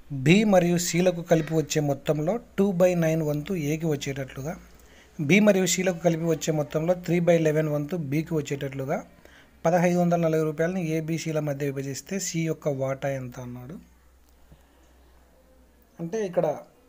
B మరియు సిలకు కలిపి వచ్చే మొత్తంలో టూ బై నైన్ వంతు ఏకి వచ్చేటట్లుగా బి మరియు సిలకు కలిపి వచ్చే మొత్తంలో త్రీ బై లెవెన్ వంతు బికి వచ్చేటట్లుగా పదహైదు వందల నలభై రూపాయలని ఏబిసిల మధ్య విభజిస్తే సి యొక్క వాటా ఎంత అన్నాడు అంటే ఇక్కడ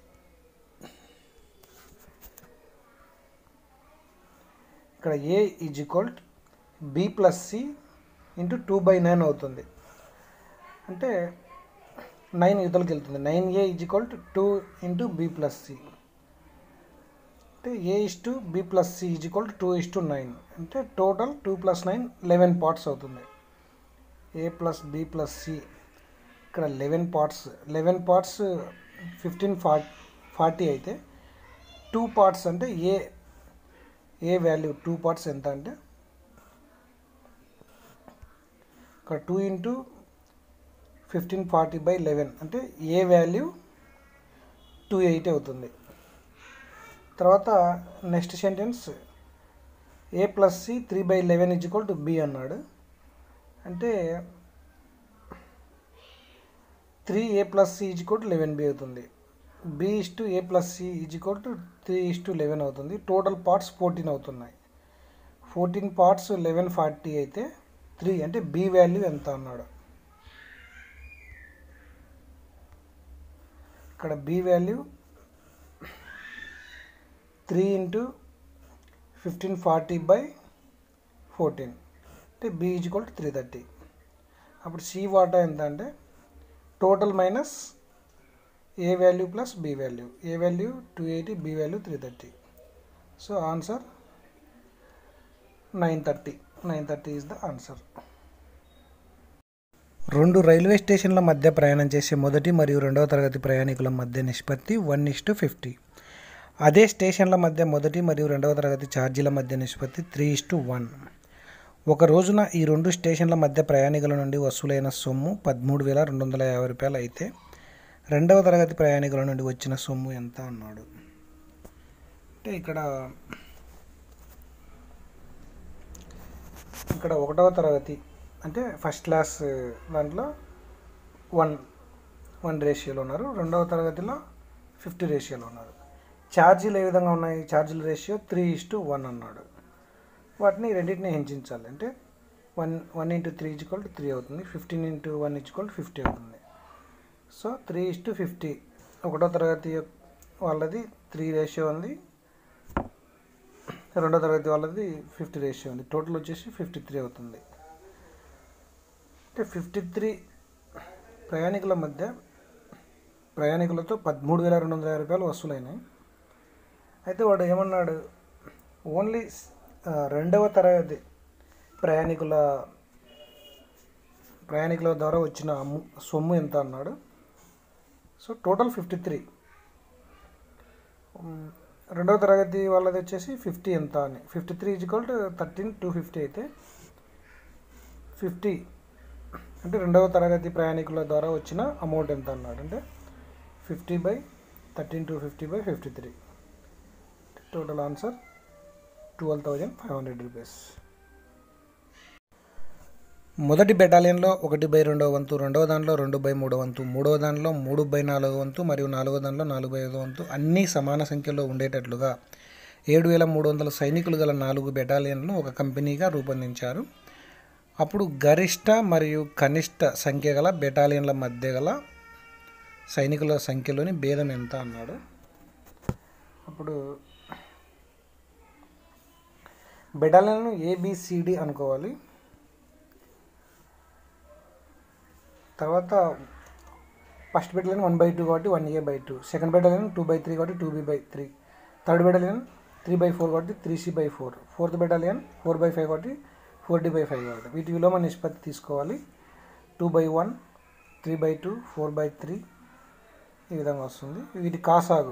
ఇక్కడ A is equal B plus C into two by nine అవుతుంది అంటే నైన్ యుద్ధలకి వెళ్తుంది nine A is equal to two into B plus C అంటే A is to B plus C is equal to two is to nine అంటే total two plus nine eleven parts అవుతుంది A plus B plus C ఇక్కడ eleven parts eleven parts fifteen for forty అయితే two parts అంటే A A value two parts ఎంత అంటే ఇక్కడ two into fifteen forty by eleven అంటే A value two eight అవుతుంది తర్వాత next sentence A plus C three by eleven is equal to B అన్నాడు అంటే three A plus C is equal to eleven B అవుతుంది B is to A plus C is equal to three is to eleven అవుతుంది total parts fourteen అవుతున్నాయి fourteen parts eleven forty అయితే three అంటే B value ఎంత అన్నాడు ఇక్కడ B value three into fifteen forty by fourteen అంటే B is equal to three thirty అప్పుడు C వాటా ఎంత అంటే total minus A value plus B value A value two eighty B value three thirty so answer nine thirty nine thirty is the answer రెండు railway స్టేషన్ల మధ్య ప్రయాణం చేసే మొదటి మరియు రెండవ తరగతి ప్రయాణికుల మధ్య నిష్పత్తి వన్ ఇస్ టు ఫిఫ్టీ అదే స్టేషన్ల మధ్య మొదటి మరియు రెండవ తరగతి ఛార్జీల మధ్య నిష్పత్తి త్రీ ఇస్ టు వన్ ఒక రోజున ఈ రెండు స్టేషన్ల మధ్య ప్రయాణికుల నుండి వసూలైన సొమ్ము పదమూడు వేల రెండు వందల యాభై రూపాయలు అయితే రెండవ తరగతి ప్రయాణికుల నుండి వచ్చిన సొమ్ము ఎంత అన్నాడు అంటే ఇక్కడ ఇక్కడ ఒకటవ తరగతి అంటే ఫస్ట్ క్లాస్ దాంట్లో వన్ వన్ రేషియోలో ఉన్నారు రెండవ తరగతిలో ఫిఫ్టీ రేషియోలో ఉన్నారు ఛార్జీలు ఏ విధంగా ఉన్నాయి ఛార్జీల ratio three is to one అన్నాడు వాటిని రెండింటిని హెంచించాలి అంటే one one into three equal to three అవుతుంది fifteen into one equal to fifty అవుతుంది so three is to fifty ఒకటో తరగతి వాళ్ళది త్రీ రేషియో ఉంది రెండో తరగతి వాళ్ళది ఫిఫ్టీ రేషియో ఉంది టోటల్ వచ్చేసి ఫిఫ్టీ త్రీ అవుతుంది అంటే ఫిఫ్టీ త్రీ ప్రయాణికుల మధ్య ప్రయాణికులతో పదమూడు వేల రెండు వందల యాభై రూపాయలు వసూలైనాయి అయితే వాడు ఏమన్నాడు ఓన్లీ రెండవ తరగతి ప్రయాణికుల ప్రయాణికుల ద్వారా వచ్చిన అమ్ము సొమ్ము ఎంత అన్నాడు సో టోటల్ ఫిఫ్టీ త్రీ రెండవ తరగతి వాళ్ళది వచ్చేసి ఫిఫ్టీ ఎంత అని fifty three equal to thirteen two fifty అయితే ఫిఫ్టీ అంటే రెండవ తరగతి ప్రయాణికుల ద్వారా వచ్చిన అమౌంట్ ఎంత అన్నాడు అంటే fifty by thirteen two fifty by fifty three total answer twelve thousand five hundred rupees మొదటి బెటాలియన్లో ఒకటి బై రెండవ వంతు రెండవ దానిలో రెండు బై మూడవ వంతు మూడవ దానిలో మూడు బై నాలుగవ వంతు మరియు నాలుగవ దానిలో నాలుగు బై ఐదవ వంతు అన్నీ సమాన సంఖ్యలో ఉండేటట్లుగా ఏడు వేల మూడు వందల సైనికులు గల నాలుగు బెటాలియన్లను ఒక కంపెనీగా రూపొందించారు అప్పుడు గరిష్ట మరియు కనిష్ట సంఖ్య గల బెటాలియన్ల మధ్య గల సైనికుల సంఖ్యలోని భేదం ఎంత అన్నాడు అప్పుడు బెటాలియన్ ఏబిసిడి అనుకోవాలి తర్వాత first battalion one by two కాబట్టి one A by two second battalion two by three కాబట్టి two B by three third battalion three by four కాబట్టి three C by four fourth battalion four by five కాబట్టి four D by five కాబట్టి వీటి విలోమ నిష్పత్తి తీసుకోవాలి two by one three by two four by three ఈ విధంగా వస్తుంది వీటి కాసాగు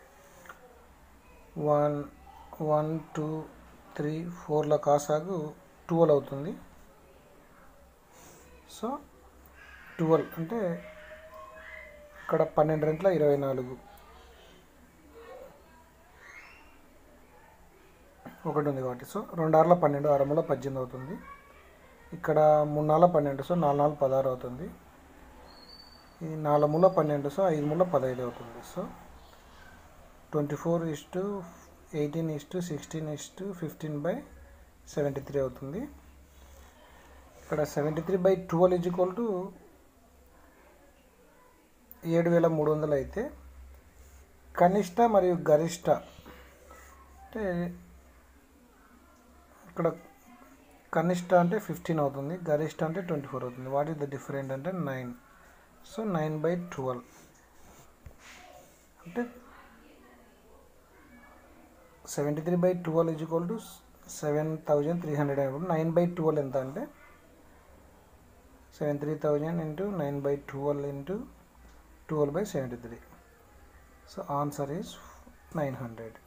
వన్ వన్ టూ త్రీ ఫోర్ల కాసాగు ట్వెల్వ్ అవుతుంది సో ట్వెల్వ్ అంటే ఇక్కడ పన్నెండు రెంట్ల ఇరవై నాలుగు ఒకటి ఉంది కాబట్టి సో రెండు ఆరుల పన్నెండు ఆరముల పద్దెనిమిది అవుతుంది ఇక్కడ మూడు నాలుగు పన్నెండు సో నాలుగు నాలుగు పదహారు అవుతుంది ఈ నాలుగు మూల పన్నెండు సో ఐదు మూల పదహైదు అవుతుంది so twenty four is to eighteen is to sixteen is to fifteen by seventy three అవుతుంది ఇక్కడ seventy three by twelve is equal to ఏడు వేల మూడు వందలు అయితే కనిష్ట మరియు గరిష్ట అంటే ఇక్కడ కనిష్ట అంటే ఫిఫ్టీన్ అవుతుంది గరిష్ట అంటే ట్వంటీ ఫోర్ అవుతుంది వాట్ ఈస్ ద డిఫరెంట్ అంటే nine so nine by twelve అంటే seventy three by twelve is equal to seven thousand three hundred అయినప్పుడు నైన్ బై ట్వెల్వ్ ఎంత అంటే seven three thousand into nine by twelve into twelve by seventy three so answer is nine hundred